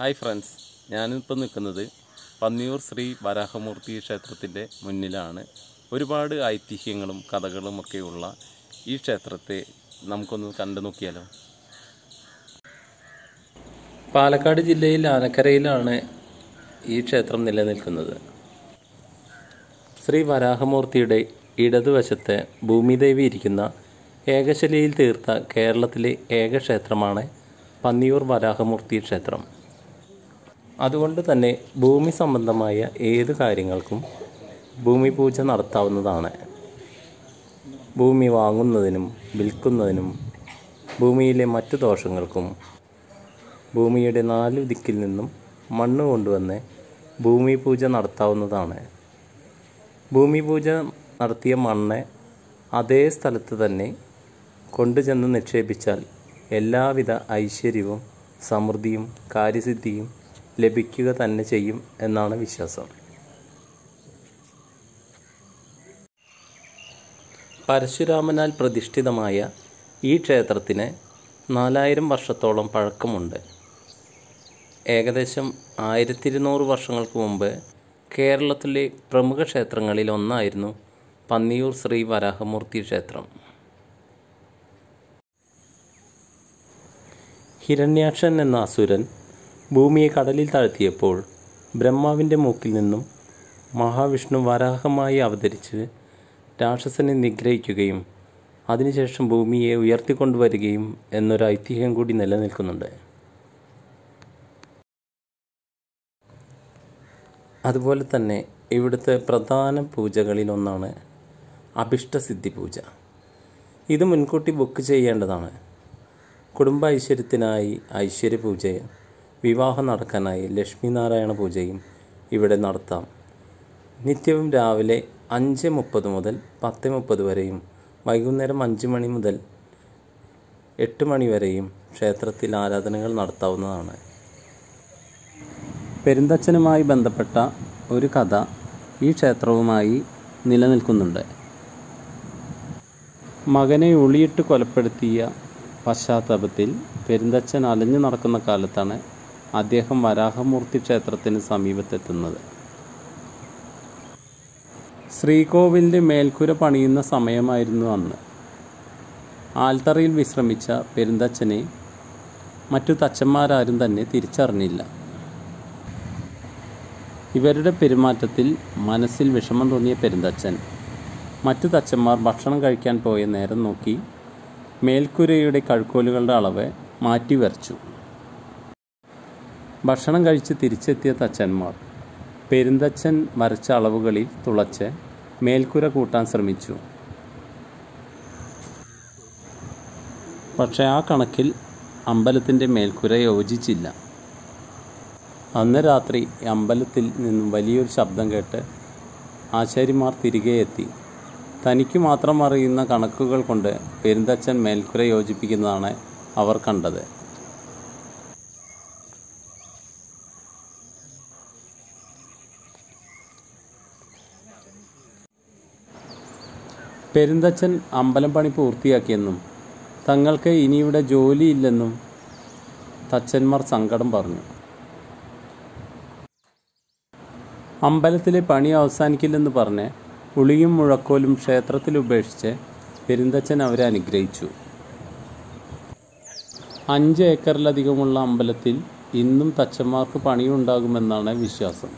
hi friends ഞാനിപ്പോൾ നിൽക്കുന്നത് പന്നിയൂർ ശ്രീ വരാഹമൂർത്തി ക്ഷേത്രത്തിൻ്റെ മുന്നിലാണ് ഒരുപാട് ഐതിഹ്യങ്ങളും കഥകളും ഒക്കെയുള്ള ഈ ക്ഷേത്രത്തെ നമുക്കൊന്ന് കണ്ടു നോക്കിയാലോ പാലക്കാട് ജില്ലയിൽ ആനക്കരയിലാണ് ഈ ക്ഷേത്രം നിലനിൽക്കുന്നത് ശ്രീ വരാഹമൂർത്തിയുടെ ഇടതുവശത്ത് ഭൂമിദേവി ഇരിക്കുന്ന ഏകശിലയിൽ തീർത്ത കേരളത്തിലെ ഏക ക്ഷേത്രമാണ് പന്നിയൂർ വരാഹമൂർത്തി ക്ഷേത്രം അതുകൊണ്ട് തന്നെ ഭൂമി സംബന്ധമായ ഏത് കാര്യങ്ങൾക്കും ഭൂമി പൂജ നടത്താവുന്നതാണ് ഭൂമി വാങ്ങുന്നതിനും വിൽക്കുന്നതിനും ഭൂമിയിലെ മറ്റു ദോഷങ്ങൾക്കും ഭൂമിയുടെ നാല് ദിക്കിൽ നിന്നും മണ്ണ് കൊണ്ടുവന്ന് ഭൂമി പൂജ നടത്താവുന്നതാണ് ഭൂമി പൂജ നടത്തിയ മണ്ണ് അതേ സ്ഥലത്ത് തന്നെ കൊണ്ടുചെന്ന് നിക്ഷേപിച്ചാൽ എല്ലാവിധ ഐശ്വര്യവും സമൃദ്ധിയും കാര്യസിദ്ധിയും ലഭിക്കുക തന്നെ ചെയ്യും എന്നാണ് വിശ്വാസം പരശുരാമനാൽ പ്രതിഷ്ഠിതമായ ഈ ക്ഷേത്രത്തിന് നാലായിരം വർഷത്തോളം പഴക്കമുണ്ട് ഏകദേശം ആയിരത്തി ഇരുന്നൂറ് വർഷങ്ങൾക്ക് മുമ്പ് കേരളത്തിലെ പ്രമുഖ ക്ഷേത്രങ്ങളിൽ ഒന്നായിരുന്നു പന്നിയൂർ ശ്രീ വരാഹമൂർത്തി ക്ഷേത്രം ഹിരണ്യാക്ഷൻ എന്ന അസുരൻ ഭൂമിയെ കടലിൽ താഴ്ത്തിയപ്പോൾ ബ്രഹ്മാവിൻ്റെ മൂക്കിൽ നിന്നും മഹാവിഷ്ണു വരാഹമായി അവതരിച്ച് രാക്ഷസനെ നിഗ്രഹിക്കുകയും അതിനുശേഷം ഭൂമിയെ ഉയർത്തിക്കൊണ്ടുവരികയും എന്നൊരു ഐതിഹ്യം കൂടി നിലനിൽക്കുന്നുണ്ട് അതുപോലെ തന്നെ ഇവിടുത്തെ പ്രധാന പൂജകളിലൊന്നാണ് അഭിഷ്ടസിദ്ധി പൂജ ഇത് മുൻകൂട്ടി ബുക്ക് ചെയ്യേണ്ടതാണ് കുടുംബ ഐശ്വര്യത്തിനായി ഐശ്വര്യ പൂജയും വിവാഹം നടക്കാനായി ലക്ഷ്മി നാരായണ പൂജയും ഇവിടെ നടത്താം നിത്യവും രാവിലെ അഞ്ച് മുപ്പത് മുതൽ പത്ത് മുപ്പത് വരെയും വൈകുന്നേരം അഞ്ച് മണി മുതൽ എട്ട് മണി വരെയും ക്ഷേത്രത്തിൽ ആരാധനകൾ നടത്താവുന്നതാണ് പെരുന്തച്ഛനുമായി ബന്ധപ്പെട്ട ഒരു കഥ ഈ ക്ഷേത്രവുമായി നിലനിൽക്കുന്നുണ്ട് മകനെ ഉളിയിട്ട് കൊലപ്പെടുത്തിയ പശ്ചാത്തലത്തിൽ പെരുന്തച്ഛൻ അലഞ്ഞു നടക്കുന്ന കാലത്താണ് അദ്ദേഹം വരാഹമൂർത്തി ക്ഷേത്രത്തിന് സമീപത്തെത്തുന്നത് ശ്രീകോവിലിൻ്റെ മേൽക്കുര പണിയുന്ന സമയമായിരുന്നു അന്ന് ആൽത്തറയിൽ വിശ്രമിച്ച പെരുന്തച്ഛനെ മറ്റു തച്ചന്മാരാരും തന്നെ തിരിച്ചറിഞ്ഞില്ല ഇവരുടെ പെരുമാറ്റത്തിൽ മനസ്സിൽ വിഷമം തോന്നിയ പെരുന്തച്ഛൻ മറ്റു തച്ചന്മാർ ഭക്ഷണം കഴിക്കാൻ പോയ നേരം നോക്കി മേൽക്കുരയുടെ കഴുക്കോലുകളുടെ അളവ് മാറ്റി വരച്ചു ഭക്ഷണം കഴിച്ച് തിരിച്ചെത്തിയ തച്ചന്മാർ പെരുന്തച്ഛൻ വരച്ച അളവുകളിൽ തുളച്ച് മേൽക്കുര കൂട്ടാൻ ശ്രമിച്ചു പക്ഷേ ആ കണക്കിൽ അമ്പലത്തിൻ്റെ മേൽക്കുര യോജിച്ചില്ല അന്ന് രാത്രി അമ്പലത്തിൽ നിന്നും വലിയൊരു ശബ്ദം കേട്ട് ആശാരിമാർ തിരികെ എത്തി തനിക്ക് മാത്രം അറിയുന്ന കണക്കുകൾ കൊണ്ട് പെരുന്തച്ഛൻ മേൽക്കുര യോജിപ്പിക്കുന്നതാണ് അവർ കണ്ടത് പെരുന്തച്ഛൻ അമ്പലം പണി പൂർത്തിയാക്കിയെന്നും തങ്ങൾക്ക് ഇനിയിവിടെ ജോലിയില്ലെന്നും തച്ചന്മാർ സങ്കടം പറഞ്ഞു അമ്പലത്തിലെ പണി അവസാനിക്കില്ലെന്ന് പറഞ്ഞ് ഉളിയും മുഴക്കോലും ക്ഷേത്രത്തിൽ ഉപേക്ഷിച്ച് പെരുന്തച്ഛൻ അവരെ അനുഗ്രഹിച്ചു അഞ്ച് ഏക്കറിലധികമുള്ള അമ്പലത്തിൽ ഇന്നും തച്ചന്മാർക്ക് പണിയുണ്ടാകുമെന്നാണ് വിശ്വാസം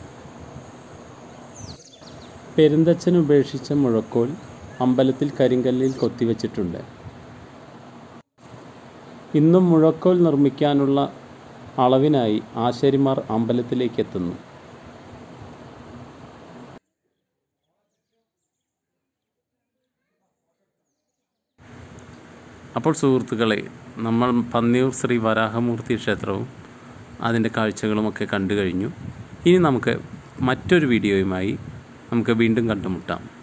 പെരുന്തച്ഛൻ ഉപേക്ഷിച്ച മുഴക്കോൽ അമ്പലത്തിൽ കരിങ്കല്ലിൽ കൊത്തിവെച്ചിട്ടുണ്ട് ഇന്നും മുഴക്കോൽ നിർമ്മിക്കാനുള്ള അളവിനായി ആശാരിമാർ അമ്പലത്തിലേക്ക് എത്തുന്നു അപ്പോൾ സുഹൃത്തുക്കളെ നമ്മൾ പന്നിയൂർ ശ്രീ വരാഹമൂർത്തി ക്ഷേത്രവും അതിൻ്റെ കാഴ്ചകളുമൊക്കെ കണ്ടു കഴിഞ്ഞു ഇനി നമുക്ക് മറ്റൊരു വീഡിയോയുമായി നമുക്ക് വീണ്ടും കണ്ടുമുട്ടാം